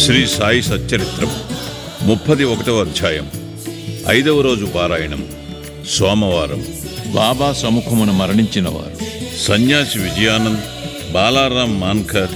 శ్రీ సాయి సచ్చరిత్రం ముప్పది ఒకటవ అధ్యాయం ఐదవ రోజు పారాయణం సోమవారం బాబా సముఖమున మరణించిన వారు సన్యాసి విజయానంద్ బాలారాం మాన్కర్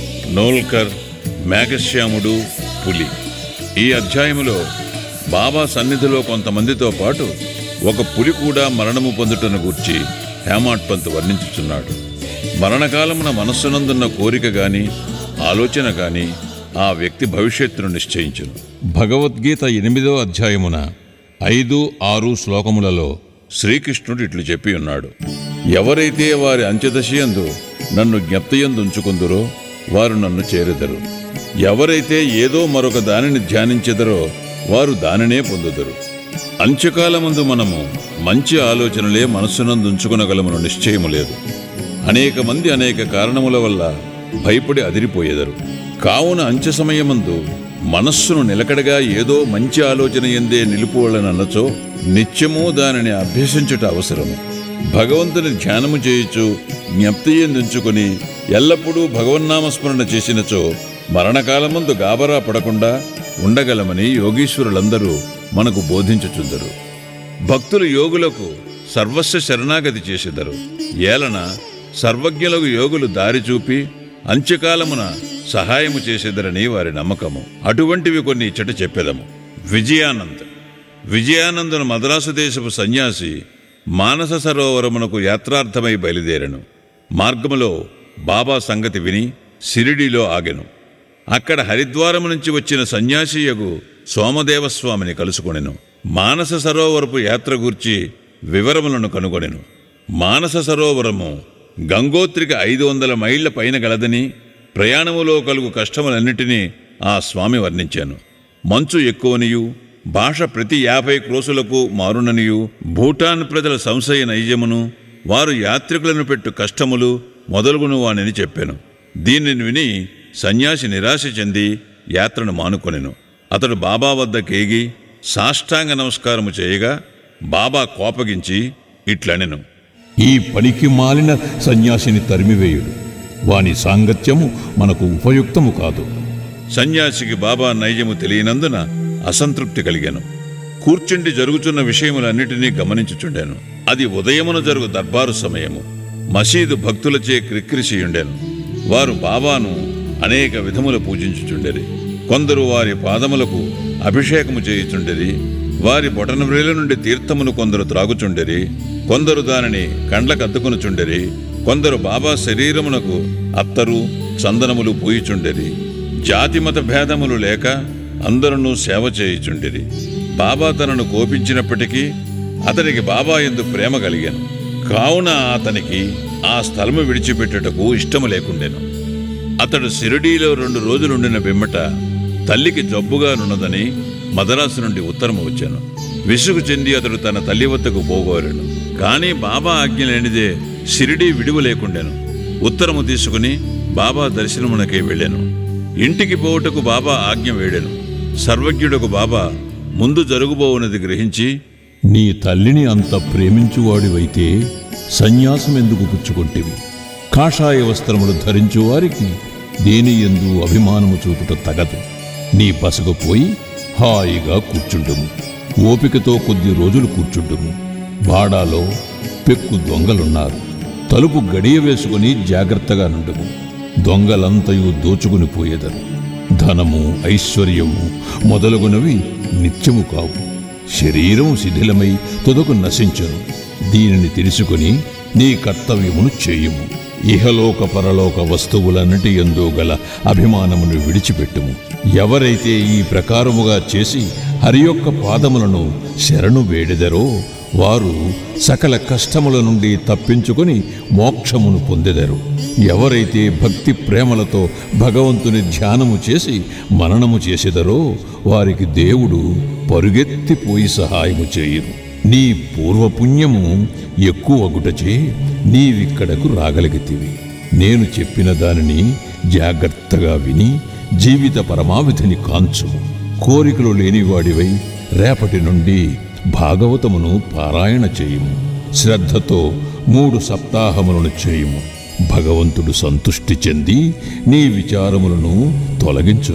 నోల్కర్ మేఘశ్యాముడు పులి ఈ అధ్యాయములో బాబా సన్నిధిలో కొంతమందితో పాటు ఒక పులి కూడా మరణము పొందుటను గూర్చి హేమాడ్ పంత్ వర్ణించుచున్నాడు మరణకాలమున మనస్సునందున్న కోరిక గాని ఆలోచన గాని ఆ వ్యక్తి భవిష్యత్తును నిశ్చయించును భగవద్గీత ఎనిమిదో అధ్యాయమున ఐదు ఆరు శ్లోకములలో శ్రీకృష్ణుడు ఇట్లు చెప్పి ఉన్నాడు ఎవరైతే వారి అంత్యదశయందు నన్ను జ్ఞప్తియందు ఉంచుకుందురో వారు నన్ను చేరెదరు ఎవరైతే ఏదో మరొక దానిని ధ్యానించెదరో వారు దానినే పొందుదరు అంత్యకాలమందు మనము మంచి ఆలోచనలే మనస్సునందు ఉంచుకునగలమను నిశ్చయము లేదు అనేక మంది అనేక కారణముల వల్ల భయపడి అదిరిపోయేదరు కావున అంత్య సమయమందు మనస్సును నిలకడగా ఏదో మంచి ఆలోచన ఎందే నిలుపువలనన్నచో నిత్యము దానిని అభ్యసించుట అవసరము భగవంతుని ధ్యానము చేయుచు జ్ఞప్తి ఎందుంచుకుని ఎల్లప్పుడూ భగవన్నామస్మరణ చేసినచో మరణకాలమందు గాబరా పడకుండా ఉండగలమని యోగీశ్వరులందరూ మనకు బోధించుచుందరు భక్తులు యోగులకు సర్వస్వ శరణాగతి చేసెదరు ఏలన సర్వజ్ఞులకు యోగులు దారి చూపి అంత్యకాలమున సహాయము చేసేదరని వారి నమ్మకము అటువంటివి కొన్ని ఇచ్చట చెప్పెదము విజయానంద్ విజయానందును మద్రాసు దేశపు సన్యాసి మానస సరోవరమునకు యాత్రార్థమై బయలుదేరెను మార్గములో బాబా సంగతి విని సిరిడిలో ఆగెను అక్కడ హరిద్వారము నుంచి వచ్చిన సన్యాసియగు సోమదేవస్వామిని కలుసుకొనెను మానస సరోవరపు యాత్ర గూర్చి వివరములను కనుగొనెను మానస సరోవరము గంగోత్రికి ఐదు వందల మైళ్ల పైన గలదని ప్రయాణములో కలుగు కష్టములన్నిటినీ ఆ స్వామి వర్ణించాను మంచు ఎక్కువనియు భాష ప్రతి యాభై క్రోసులకు మారుననియు భూటాన్ ప్రజల సంశయ నైజమును వారు యాత్రికులను పెట్టు కష్టములు మొదలుగును వానిని చెప్పాను దీనిని విని సన్యాసి నిరాశ చెంది యాత్రను మానుకొనెను అతడు బాబా వద్ద కేగి సాష్టాంగ నమస్కారము చేయగా బాబా కోపగించి ఇట్లనెను ఈ పనికి మాలిన సన్యాసిని తరిమివేయుడు వాని సాంగత్యము మనకు ఉపయుక్తము కాదు సన్యాసికి బాబా నైజము తెలియనందున అసంతృప్తి కలిగాను కూర్చుండి జరుగుతున్న విషయములన్నిటినీ గమనించుచుండాను అది ఉదయమున జరుగు దర్బారు సమయము మసీదు భక్తులచే క్రిక్రిసియుండెను వారు బాబాను అనేక విధముల పూజించుచుండెరి కొందరు వారి పాదములకు అభిషేకము చేయుచుండెరి వారి బొటనవ్రేల నుండి తీర్థమును కొందరు త్రాగుచుండెరి కొందరు దానిని కండ్లకద్దుకొనుచుండెరి కొందరు బాబా శరీరమునకు అత్తరు చందనములు పూయిచుండెరి జాతిమత భేదములు లేక అందరూ సేవ చేయుచుండిరి బాబా తనను కోపించినప్పటికీ అతనికి బాబా ఎందు ప్రేమ కలిగాను కావున అతనికి ఆ స్థలము విడిచిపెట్టుటకు ఇష్టము లేకుండెను అతడు సిరిడీలో రెండు రోజులుండిన బిమ్మట తల్లికి జబ్బుగానున్నదని మదరాసు నుండి ఉత్తరము వచ్చాను విసుగు చెంది అతడు తన తల్లి వద్దకు పోగోరాడు కానీ బాబా ఆజ్ఞ లేనిదే సిరిడీ విడువ లేకుండాను ఉత్తరము తీసుకుని బాబా దర్శనమునకే వెళ్ళాను ఇంటికి పోవుటకు బాబా ఆజ్ఞ వేడాను సర్వజ్ఞుడకు బాబా ముందు జరుగుబోవునది గ్రహించి నీ తల్లిని అంత ప్రేమించువాడివైతే సన్యాసం ఎందుకు పుచ్చుకొంటివి కాషాయ వస్త్రములు ధరించు వారికి దేని ఎందు అభిమానము చూపుట తగదు నీ బసకు పోయి హాయిగా కూర్చుండుము ఓపికతో కొద్ది రోజులు కూర్చుండుము వాడాలో పెక్కు దొంగలున్నారు తలుపు గడియ వేసుకుని జాగ్రత్తగా నుండుము దొంగలంతయు దోచుకుని పోయేదరు ధనము ఐశ్వర్యము మొదలగునవి నిత్యము కావు శరీరము శిథిలమై తుదకు నశించును దీనిని తెలుసుకుని నీ కర్తవ్యమును చేయుము ఇహలోక పరలోక వస్తువులన్నిటి ఎందు గల అభిమానమును విడిచిపెట్టుము ఎవరైతే ఈ ప్రకారముగా చేసి హరి యొక్క పాదములను శరణు వేడెదరో వారు సకల కష్టముల నుండి తప్పించుకొని మోక్షమును పొందెదరు ఎవరైతే భక్తి ప్రేమలతో భగవంతుని ధ్యానము చేసి మననము చేసెదరో వారికి దేవుడు పరుగెత్తిపోయి సహాయము చేయును నీ పూర్వపుణ్యము ఎక్కువగుటచే నీవిక్కడకు రాగలిగితివి నేను చెప్పిన దానిని జాగ్రత్తగా విని జీవిత పరమావిధిని కాంచుము కోరికలు లేనివాడివై రేపటి నుండి భాగవతమును పారాయణ చేయుము శ్రద్ధతో మూడు సప్తాహములను చేయుము భగవంతుడు సంతుష్టి చెంది నీ విచారములను తొలగించును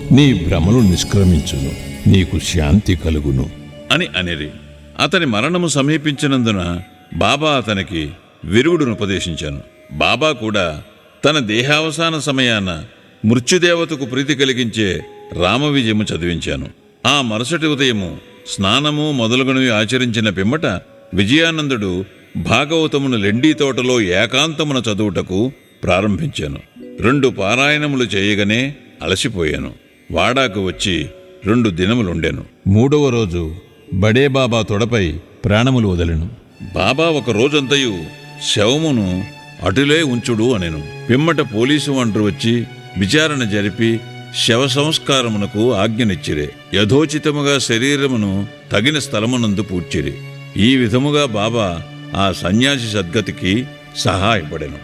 నీ భ్రమలు నిష్క్రమించును నీకు శాంతి కలుగును అని అనిరి అతని మరణము సమీపించినందున బాబా అతనికి విరుగుడును ఉపదేశించాను బాబా కూడా తన దేహావసాన సమయాన మృత్యుదేవతకు ప్రీతి కలిగించే రామ విజయము చదివించాను ఆ మరుసటి ఉదయము స్నానము మొదలుగునవి ఆచరించిన పిమ్మట విజయానందుడు భాగవతమును లెండీ తోటలో ఏకాంతమున చదువుటకు ప్రారంభించాను రెండు పారాయణములు చేయగానే అలసిపోయాను వాడాకు వచ్చి రెండు దినములుండెను మూడవ రోజు బడే బాబా తొడపై ప్రాణములు వదలెను బాబా ఒక రోజంతయు శవమును అటులే ఉంచుడు అనెను పిమ్మట పోలీసు వంటరు వచ్చి విచారణ జరిపి శవ సంస్కారమునకు ఆజ్ఞనిచ్చిరే యథోచితముగా శరీరమును తగిన స్థలమునందు పూడ్చిరి ఈ విధముగా బాబా ఆ సన్యాసి సద్గతికి సహాయపడెను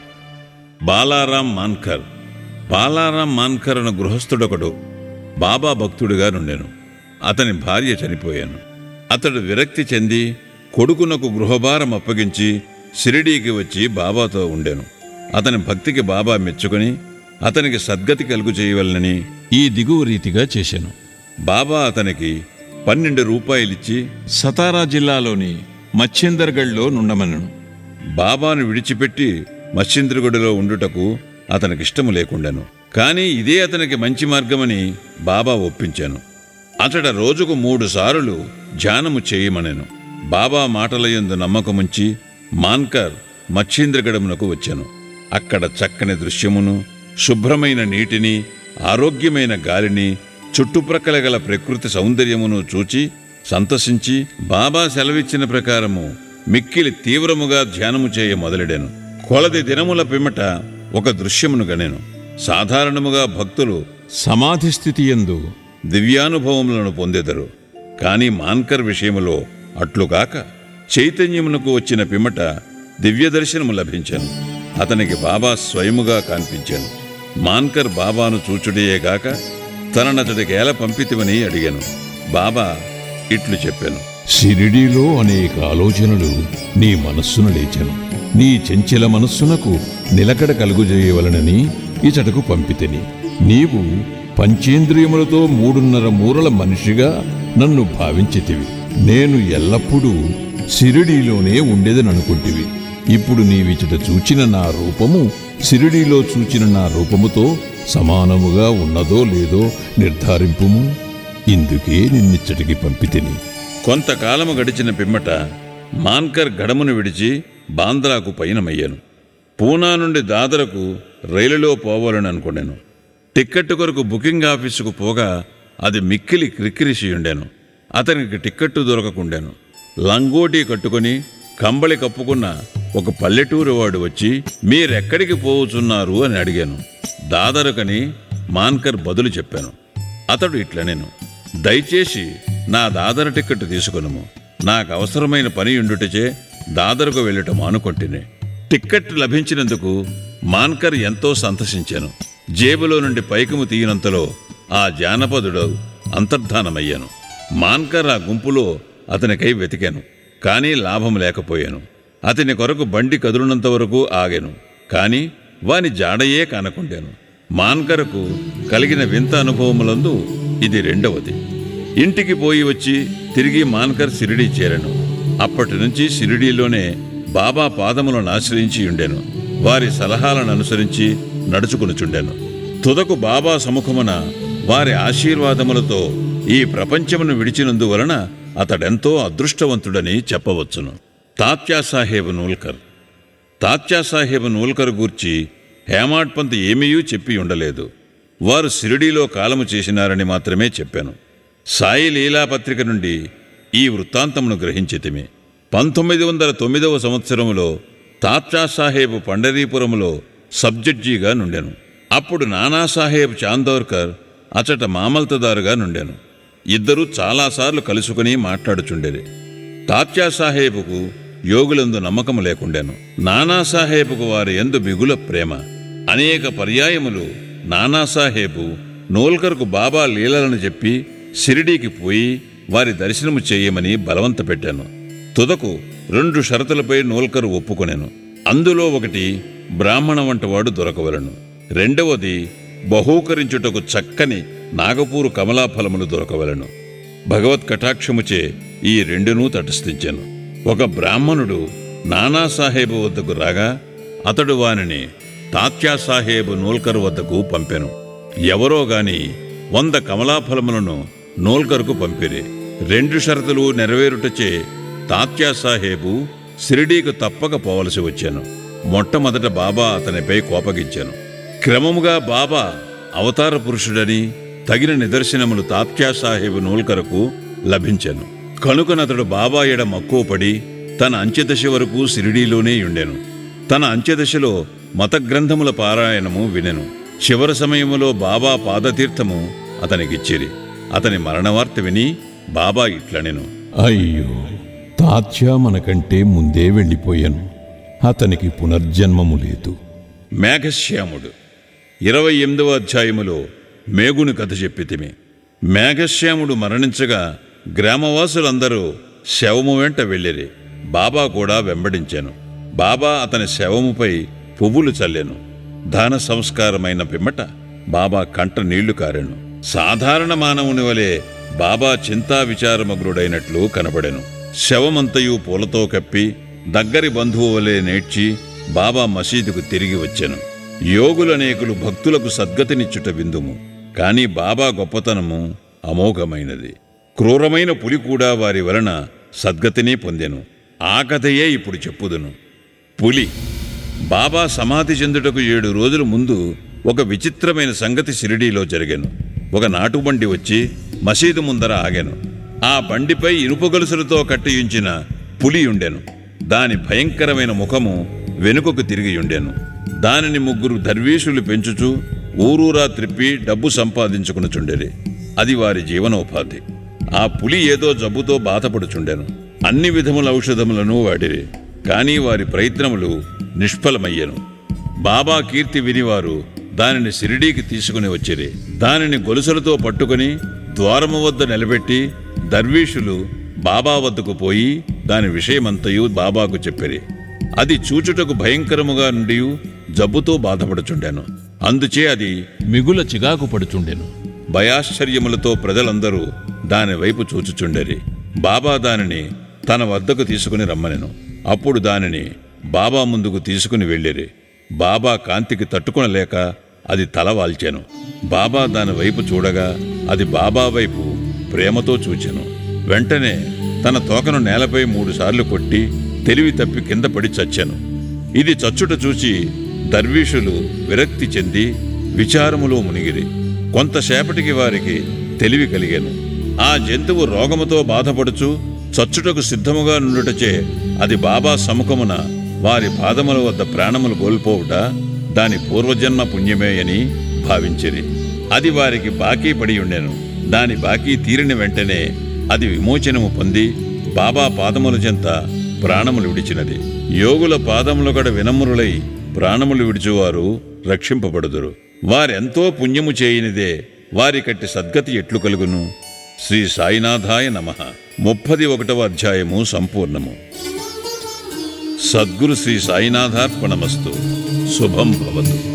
బాలారాం మాన్కర్ బాలారాం మాన్కర్ అను గృహస్థుడొకడు బాబా భక్తుడిగా నుండెను అతని భార్య చనిపోయాను అతడు విరక్తి చెంది కొడుకునకు గృహభారం అప్పగించి షిరిడీకి వచ్చి బాబాతో ఉండెను అతని భక్తికి బాబా మెచ్చుకొని అతనికి సద్గతి కలుగు చేయవలనని ఈ దిగువ రీతిగా చేశాను బాబా అతనికి పన్నెండు రూపాయలిచ్చి సతారా జిల్లాలోని మచ్చేందర్గఢ్లో నుండమనను బాబాను విడిచిపెట్టి మత్స్యంద్రగుడిలో ఉండుటకు అతనికిష్టము లేకుండాను కానీ ఇదే అతనికి మంచి మార్గమని బాబా ఒప్పించాను అతడ రోజుకు మూడు సార్లు ధ్యానము చేయమనెను బాబా మాటలయందు నమ్మకముంచి మాన్కర్ మత్స్యేంద్రగడమునకు వచ్చాను అక్కడ చక్కని దృశ్యమును శుభ్రమైన నీటిని ఆరోగ్యమైన గాలిని చుట్టుప్రక్కల గల ప్రకృతి సౌందర్యమును చూచి సంతసించి బాబా సెలవిచ్చిన ప్రకారము మిక్కిలి తీవ్రముగా ధ్యానము చేయ మొదలెడాను కొలది దినముల పిమ్మట ఒక దృశ్యమును గనెను సాధారణముగా భక్తులు సమాధి స్థితి ఎందు దివ్యానుభవములను పొందెదరు కాని మాన్కర్ విషయములో అట్లుగాక చైతన్యమునకు వచ్చిన పిమ్మట దివ్య దర్శనము లభించాను అతనికి బాబా స్వయముగా కనిపించాను మాన్కర్ బాబాను చూచుడేగాక తననతడికేల పంపితివని అడిగాను బాబా ఇట్లు చెప్పాను షిరిడీలో అనేక ఆలోచనలు నీ మనస్సును లేచెను నీ చెంచల మనస్సునకు నిలకడ కలుగుజేయవలనని ఇచటకు పంపితిని నీవు పంచేంద్రియములతో మూడున్నర మూరల మనిషిగా నన్ను భావించితివి నేను ఎల్లప్పుడూ సిరిడీలోనే ఉండేదననుకుంటివి ఇప్పుడు నీవిచట చూచిన నా రూపము సిరిడీలో చూచిన నా రూపముతో సమానముగా ఉన్నదో లేదో నిర్ధారింపుము ఇందుకే నిన్నిచ్చటికి పంపితిని కొంతకాలము గడిచిన పిమ్మట మాన్కర్ గడమును విడిచి బాంద్రాకు పయనమయ్యాను పూనా నుండి దాదరకు రైలులో పోవాలని అనుకున్నాను టిక్కెట్ కొరకు బుకింగ్ ఆఫీసుకు పోగా అది మిక్కిలి క్రిక్కిరిసి ఉండెను అతనికి టిక్కెట్టు దొరకకుండాను లంగోటీ కట్టుకొని కంబళి కప్పుకున్న ఒక పల్లెటూరు వాడు వచ్చి మీరెక్కడికి పోవుచున్నారు అని అడిగాను దాదరుకని మాన్కర్ బదులు చెప్పాను అతడు ఇట్లనేను దయచేసి నా దాదర టిక్కెట్ తీసుకొనుము నాకు అవసరమైన పని ఉండుటచే దాదరకు వెళ్ళటం అనుకొంటిని టిక్కెట్ లభించినందుకు మాన్కర్ ఎంతో సంతసించాను జేబులో నుండి పైకము తీయనంతలో ఆ జానపదుడు అంతర్ధానమయ్యాను మాన్కర్ ఆ గుంపులో అతనికై వెతికాను కానీ లాభం లేకపోయాను అతని కొరకు బండి కదులునంత వరకు ఆగాను కాని వాని జాడయే కానకుండాను మాన్కరకు కలిగిన వింత అనుభవములందు ఇది రెండవది ఇంటికి పోయి వచ్చి తిరిగి మాన్కర్ సిరిడి చేరాను అప్పటి నుంచి సిరిడీలోనే బాబా పాదములను ఆశ్రయించి ఉండెను వారి సలహాలను అనుసరించి నడుచుకునుచుండెను తుదకు బాబా సముఖమున వారి ఆశీర్వాదములతో ఈ ప్రపంచమును విడిచినందువలన అతడెంతో అదృష్టవంతుడని చెప్పవచ్చును తాత్యాసాహేబ్ నూల్కర్ తాత్యాసాహేబ్ నూల్కర్ గూర్చి హేమాడ్ పంత్ ఏమీయూ చెప్పి ఉండలేదు వారు సిరిడీలో కాలము చేసినారని మాత్రమే చెప్పాను సాయి లీలా పత్రిక నుండి ఈ వృత్తాంతమును గ్రహించితిమి పంతొమ్మిది వందల తొమ్మిదవ సంవత్సరములో తాత్యాసాహేబ్ పండరీపురములో సబ్జడ్జిగా నుండెను అప్పుడు నానాసాహేబ్ చాందోర్కర్ అచట మామల్తదారుగా నుండెను ఇద్దరూ చాలాసార్లు కలుసుకుని మాట్లాడుచుండేది తాత్యాసాహేబుకు యోగులందు నమ్మకము లేకుండెను నానాసాహేబుకు వారి ఎందు మిగుల ప్రేమ అనేక పర్యాయములు నానాసాహేబు నోల్కర్కు బాబా లీలలను చెప్పి షిరిడీకి పోయి వారి దర్శనము చేయమని బలవంత పెట్టాను తుదకు రెండు షరతులపై నోల్కరు ఒప్పుకొనెను అందులో ఒకటి బ్రాహ్మణ వంటవాడు దొరకవలను రెండవది బహూకరించుటకు చక్కని నాగపూరు కమలాఫలములు దొరకవలను భగవత్ కటాక్షముచే ఈ రెండునూ తటస్థించాను ఒక బ్రాహ్మణుడు నానాసాహేబు వద్దకు రాగా అతడు వానిని తాత్యాసాహేబు నూల్కర్ వద్దకు పంపెను ఎవరో గాని వంద కమలాఫలములను నూల్కర్కు పంపిరి రెండు షరతులు నెరవేరుటచే తాత్యాసాహేబు షిరిడీకు తప్పక పోవలసి వచ్చాను మొట్టమొదట బాబా అతనిపై కోపగించాను క్రమముగా బాబా అవతార పురుషుడని తగిన నిదర్శనములు తాత్యాసాహేబు నూల్కరకు లభించాను కనుకనతడు బాబా ఎడ మక్కువపడి తన అంత్యదశ వరకు షిరిడీలోనే ఉండెను తన అంత్యదశలో మత గ్రంథముల పారాయణము వినెను చివరి సమయములో బాబా పాదతీర్థము అతనికిచ్చిరి అతని మరణవార్త విని బాబా ఇట్లనెను అయ్యో తాత్యా మనకంటే ముందే వెళ్ళిపోయాను అతనికి పునర్జన్మము లేదు మేఘశ్యాముడు ఇరవై ఎనిమిదవ అధ్యాయములో మేగుని కథ చెప్పితిమి మేఘశ్యాముడు మరణించగా గ్రామవాసులందరూ శవము వెంట వెళ్ళిరి బాబా కూడా వెంబడించాను బాబా అతని శవముపై పువ్వులు చల్లెను దాన సంస్కారమైన పిమ్మట బాబా కంట నీళ్లు కారెను సాధారణ మానవుని వలె బాబా చింతా విచారమగ్రుడైనట్లు కనబడెను శవమంతయు పూలతో కప్పి దగ్గరి బంధువు వలె నేడ్చి బాబా మసీదుకు తిరిగి వచ్చెను యోగులనేకులు భక్తులకు సద్గతినిచ్చుట విందుము కాని బాబా గొప్పతనము అమోఘమైనది క్రూరమైన పులి కూడా వారి వలన సద్గతినే పొందెను ఆ కథయే ఇప్పుడు చెప్పుదును పులి బాబా సమాధి చెందుటకు ఏడు రోజుల ముందు ఒక విచిత్రమైన సంగతి షిరిడీలో జరిగాను ఒక నాటుబండి వచ్చి మసీదు ముందర ఆగాను ఆ బండిపై ఇనుప గొలుసులతో కట్టియుంచిన పులి ఉండెను దాని భయంకరమైన ముఖము వెనుకకు తిరిగి ఉండెను దానిని ముగ్గురు దర్వీషులు పెంచుచూ ఊరూరా త్రిప్పి డబ్బు సంపాదించుకునుచుండేది అది వారి జీవనోపాధి ఆ పులి ఏదో జబ్బుతో బాధపడుచుండెను అన్ని విధముల ఔషధములను వాడిరి కానీ వారి ప్రయత్నములు నిష్ఫలమయ్యను బాబా కీర్తి వినివారు దానిని సిరిడీకి తీసుకుని వచ్చిరి దానిని గొలుసులతో పట్టుకుని ద్వారము వద్ద నిలబెట్టి దర్వీషులు బాబా వద్దకు పోయి దాని విషయమంతయు బాబాకు చెప్పిరి అది చూచుటకు భయంకరముగా నుండి జబ్బుతో బాధపడుచుండాను అందుచే అది మిగుల చిగాకు పడుచుండెను భయాశ్చర్యములతో ప్రజలందరూ దాని వైపు చూచుచుండరి బాబా దానిని తన వద్దకు తీసుకుని రమ్మనెను అప్పుడు దానిని బాబా ముందుకు తీసుకుని వెళ్ళిరి బాబా కాంతికి తట్టుకొనలేక అది తల వాల్చెను బాబా దాని వైపు చూడగా అది బాబా వైపు ప్రేమతో చూచెను వెంటనే తన తోకను నేలపై మూడుసార్లు కొట్టి తెలివి తప్పి కింద పడి చచ్చెను ఇది చచ్చుట చూచి దర్వీషులు విరక్తి చెంది విచారములో మునిగిరి కొంతసేపటికి వారికి తెలివి కలిగాను ఆ జంతువు రోగముతో బాధపడుచు చచ్చుటకు సిద్ధముగా నుండుటచే అది బాబా సముఖమున వారి పాదముల వద్ద ప్రాణములు కోల్పోవుట దాని పూర్వజన్మ పుణ్యమే అని భావించిరి అది వారికి బాకీ పడి ఉండెను దాని బాకీ తీరిన వెంటనే అది విమోచనము పొంది బాబా పాదముల చెంత ప్రాణములు విడిచినది యోగుల పాదముల కడ వినమ్రులై ప్రాణములు విడిచువారు రక్షింపబడుదురు వారెంతో పుణ్యము చేయనిదే వారి కట్టి సద్గతి ఎట్లు కలుగును శ్రీ సాయినాథాయ నమ ముప్పది ఒకటవ అధ్యాయము సంపూర్ణము సద్గురు శ్రీ సాయినాథార్పణమస్తు శుభం భవతు